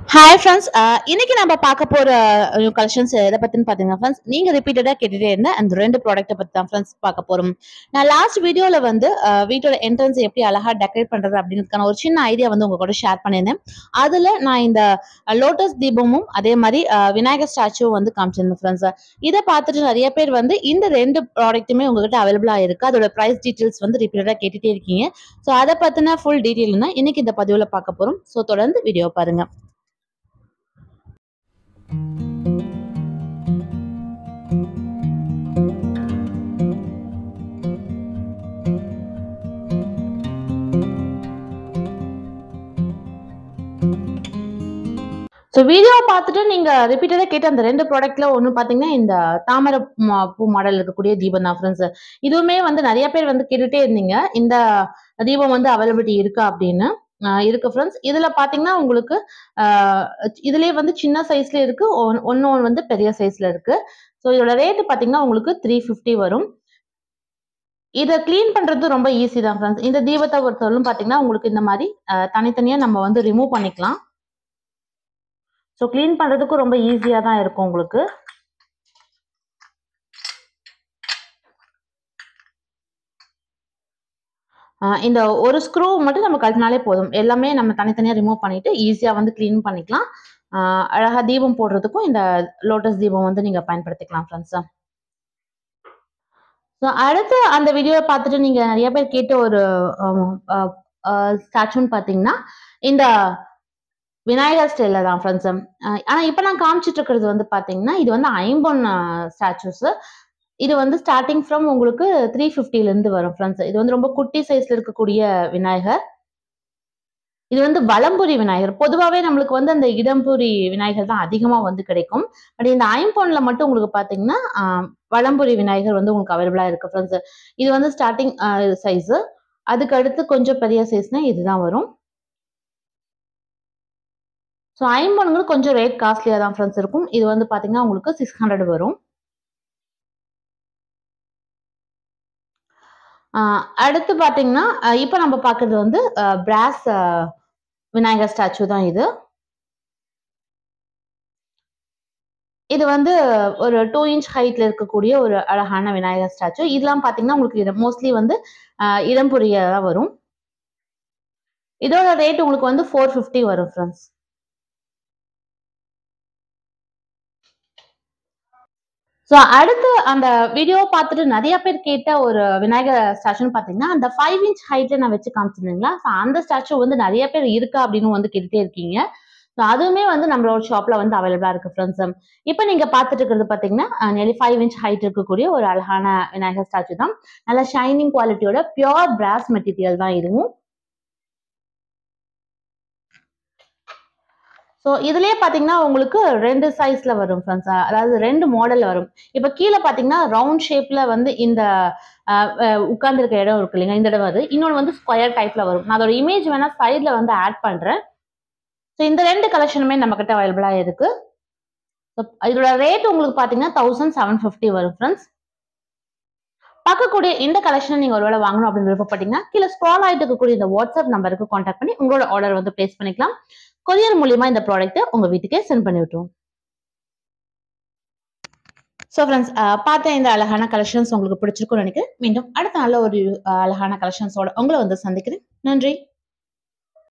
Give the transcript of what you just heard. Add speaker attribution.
Speaker 1: hi friends இன்னைக்கு நம்ம பார்க்க போற கலெக்ஷன்ஸ் எதை பத்தின்னு பாத்தீங்கன்னா ஃப்ரெண்ட்ஸ் நீங்க ரிப்பீட்டடா கேட்டுட்டே இருந்த அந்த ரெண்டு ப்ராடக்ட்டை பத்தி தான் ஃப்ரெண்ட்ஸ் பார்க்க போறோம் நான் லாஸ்ட் வீடியோல வந்து அஹ், வீட்டோட என்ட்ரன்ஸ் எப்படி அழகா டெக்கரேட் பண்றது அப்படின்றதுக்கான ஒரு சின்ன ஐடியா வந்து உங்க கூட ஷேர் பண்ணியிருந்தேன் அதுல நான் இந்த லோட்டஸ் தீபமும் அதே மாதிரி அஹ், விநாயகர் ஸ்டாச்சுவும் வந்து காமிச்சிருந்தேன் ஃப்ரெண்ட்ஸ் இதை பார்த்துட்டு நிறைய பேர் வந்து இந்த ரெண்டு ப்ராடக்ட்டுமே உங்ககிட்ட அவைலபிளா இருக்கு அதோட பிரைஸ் டீடைல்ஸ் வந்து ரிப்பீட்டடா கேட்டுட்டே இருக்கீங்க ஸோ அதை பத்தின ஃபுல் டீட்டெயில் தான் இன்னைக்கு இந்த பதிவுல பார்க்க போறோம் ஸோ தொடர்ந்து வீடியோ பாருங்க ஸோ வீடியோ பார்த்துட்டு நீங்க ரிப்பீட்டடா கேட்ட அந்த ரெண்டு ப்ராடக்ட்ல ஒன்று பார்த்தீங்கன்னா இந்த தாமரை ம- பூ மாடல் இருக்கக்கூடிய தீபம் தான் ஃப்ரெண்ட்ஸ் இதுவுமே வந்து நிறைய பேர் வந்து கேட்டுட்டே இருந்தீங்க இந்த தீபம் வந்து அவைலபிலிட்டி இருக்கா அப்படின்னு ஆஹ் இருக்கு ஃப்ரெண்ட்ஸ் இதுல பாத்தீங்கன்னா உங்களுக்கு ஆஹ் இதுலயே வந்து சின்ன சைஸ்ல இருக்கு ஒன்னு வந்து பெரிய சைஸ்ல இருக்கு ஸோ இதோட ரேட் பாத்தீங்கன்னா உங்களுக்கு த்ரீ ஃபிஃப்டி வரும் இதை க்ளீன் பண்றது ரொம்ப ஈஸி தான் ஃப்ரெண்ட்ஸ் இந்த தீபத்தை பொறுத்தவரைக்கும் பாத்தீங்கன்னா உங்களுக்கு இந்த மாதிரி ஆஹ் தனித்தனியா நம்ம வந்து ரிமூவ் பண்ணிக்கலாம் ஸோ க்ளீன் பண்றதுக்கும் ரொம்ப ஈஸியா தான் இருக்கும் உங்களுக்கு ஆஹ் இந்த ஒரு ஸ்க்ரூ மட்டும் நம்ம கழட்டினாலே போதும் எல்லாமே நம்ம தனித்தனியா ரிமூவ் பண்ணிட்டு ஈஸியா வந்து க்ளீன் பண்ணிக்கலாம் ஆஹ் அழகா தீபம் போடுறதுக்கும் இந்த லோட்டஸ் தீபம் வந்து நீங்க பயன்படுத்திக்கலாம் ஃப்ரெண்ட்ஸ் ஸோ அடுத்து அந்த வீடியோவை பார்த்துட்டு நீங்க நிறைய பேர் கேட்ட ஒரு ஸ்டாச்சுன்னு பார்த்தீங்கன்னா இந்த விநாயகர் ஸ்டைல தான் ஃப்ரெண்ட்ஸ் ஆனா இப்போ நான் காமிச்சிட்டு இருக்கிறது வந்து பாத்தீங்கன்னா இது வந்து ஐம்பொன் ஸ்டாச்சுஸ் இது வந்து ஸ்டார்டிங் ஃப்ரம் உங்களுக்கு த்ரீ இருந்து வரும் ஃப்ரெண்ட்ஸ் இது வந்து ரொம்ப குட்டி சைஸ்ல இருக்கக்கூடிய விநாயகர் இது வந்து வலம்புரி விநாயகர் பொதுவாகவே நம்மளுக்கு வந்து அந்த இடம்புரி விநாயகர் தான் அதிகமாக வந்து கிடைக்கும் பட் இந்த ஐம்பொன்ல மட்டும் உங்களுக்கு பார்த்தீங்கன்னா ஆஹ், வலம்புரி விநாயகர் வந்து உங்களுக்கு அவைலபிளாக இருக்கு ஃப்ரெண்ட்ஸ் இது வந்து ஸ்டார்டிங் சைஸ் அதுக்கு அடுத்து கொஞ்சம் பெரிய சைஸ்னா இதுதான் வரும் ஸோ ஐம்பொன்கள் கொஞ்சம் ரேட் காஸ்ட்லியாக தான் ஃப்ரெண்ட்ஸ் இருக்கும் இது வந்து பார்த்தீங்கன்னா உங்களுக்கு சிக்ஸ் ஹண்ட்ரட் வரும் ஆஹ் அடுத்து பார்த்தீங்கன்னா ஆஹ் இப்போ நம்ம பார்க்கறது வந்து பிராஸ் விநாயகர் ஸ்டாச்சு தான் இது இது வந்து ஒரு டூ இன்ச் ஹைட்ல இருக்கக்கூடிய ஒரு அழகான விநாயகர் ஸ்டாச்சு இதெல்லாம் பார்த்தீங்கன்னா உங்களுக்கு மோஸ்ட்லி வந்து ஆஹ் இடம்புரிய தான் வரும் இதோட ரேட் உங்களுக்கு வந்து ஃபோர் ஃபிஃப்டி வரும் ஃப்ரெண்ட்ஸ் ஸோ அடுத்து அந்த வீடியோ பார்த்துட்டு நிறைய பேர் கேட்ட ஒரு விநாயகர் ஸ்டாச்சுன்னு பார்த்தீங்கன்னா அந்த ஃபைவ் இன்ச் ஹைட்ல நான் வச்சு காமிச்சிருந்தீங்களா ஸோ அந்த ஸ்டாச்சு வந்து நிறைய பேர் இருக்கா அப்படின்னு வந்து கேட்டுட்டே இருக்கீங்க ஸோ அதுவுமே வந்து நம்மளோட ஷாப்ல வந்து அவைலபிளா இருக்கு ஃப்ரெண்ட்ஸ் இப்போ நீங்க பார்த்துட்டு இருக்கிறது பார்த்தீங்கன்னா நெலி ஃபைவ் இன்ச் ஹைட் இருக்கக்கூடிய ஒரு அழகான விநாயகர் ஸ்டாச்சு தான் நல்ல ஷைனிங் குவாலிட்டியோட பியோர் பிராஸ் மெட்டீரியல் தான் இதுவும் ஸோ இதுலயே பாத்தீங்கன்னா உங்களுக்கு ரெண்டு சைஸ்ல வரும் ஃப்ரெண்ட்ஸ் அதாவது ரெண்டு மாடல் வரும் இப்போ கீழே பாத்தீங்கன்னா ரவுண்ட் ஷேப்ல வந்து இந்த உட்கார்ந்துருக்க இடம் இருக்கு இல்லைங்க இந்த இடம் வருது இன்னொன்று வந்து ஸ்கொயர் டைப்ல வரும் நான் அதோட இமேஜ் வேணா சைட்ல வந்து ஆட் பண்றேன் ஸோ இந்த ரெண்டு கலெக்ஷனுமே நம்ம கிட்ட அவைலபிளா இருக்கு So, இதோட ரேட் உங்களுக்கு பாத்தீங்கன்னா தௌசண்ட் செவன் ஃபிஃப்டி வரும் ஃப்ரெண்ட்ஸ் பார்க்கக்கூடிய இந்த கலெக்ஷனை நீங்க ஒருவேளை வாங்கணும் அப்படின்னு விருப்பப்பட்டீங்கன்னா கீழே ஸ்க்ரால் ஆயிட்டு இருக்கக்கூடிய இந்த வாட்ஸ்அப் நம்பருக்கு காண்டாக்ட் பண்ணி உங்களோட ஆர்டர் வந்து பிளேஸ் பண்ணிக்கலாம் கொரியர் மூலியமா இந்த ப்ராடக்ட்டை உங்க வீட்டுக்கே சென்ட் பண்ணி விட்டுருவோம் ஸோ ஃப்ரெண்ட்ஸ் பார்த்த இந்த அழகான கலெக்ஷன்ஸ் உங்களுக்கு பிடிச்சிருக்கும்னு நினைக்கிறேன் மீண்டும் அடுத்த நல்ல ஒரு அஹ், அழகான கலெக்ஷன்ஸோட உங்களை வந்து சந்திக்கிறேன் நன்றி